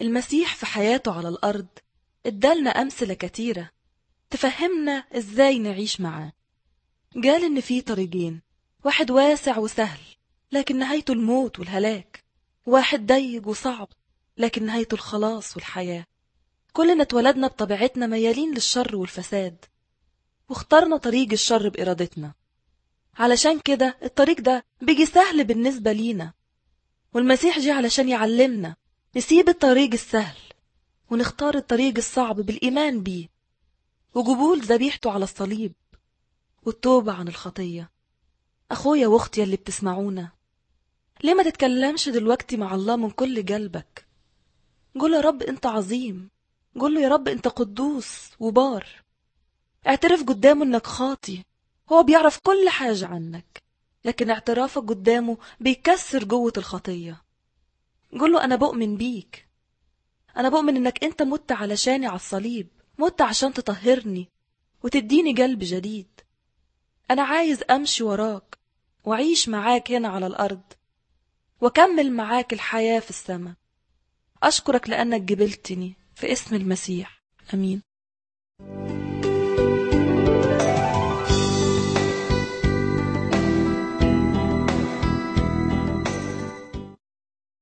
المسيح في حياته على الأرض ادالنا أمثلة كتيرة تفهمنا إزاي نعيش معاه قال إن في طريقين واحد واسع وسهل لكن نهايته الموت والهلاك واحد ضيق وصعب لكن نهايته الخلاص والحياة كلنا اتولدنا بطبيعتنا ميالين للشر والفساد واخترنا طريق الشر بإرادتنا علشان كده الطريق ده بيجي سهل بالنسبة لينا والمسيح جه علشان يعلمنا نسيب الطريق السهل ونختار الطريق الصعب بالإيمان بيه وقبول ذبيحته على الصليب والتوبة عن الخطية أخويا وأختي اللي بتسمعونا ليه ما تتكلمش دلوقتي مع الله من كل قلبك قول يا رب أنت عظيم قول له يا رب أنت قدوس وبار اعترف قدامه أنك خاطي هو بيعرف كل حاجة عنك لكن اعترافك قدامه بيكسر جوة الخطية قول له أنا بؤمن بيك أنا بؤمن إنك أنت مت علشاني على الصليب مت عشان تطهرني وتديني قلب جديد أنا عايز أمشي وراك وأعيش معاك هنا على الأرض وأكمل معاك الحياة في السماء أشكرك لأنك جبلتني في اسم المسيح أمين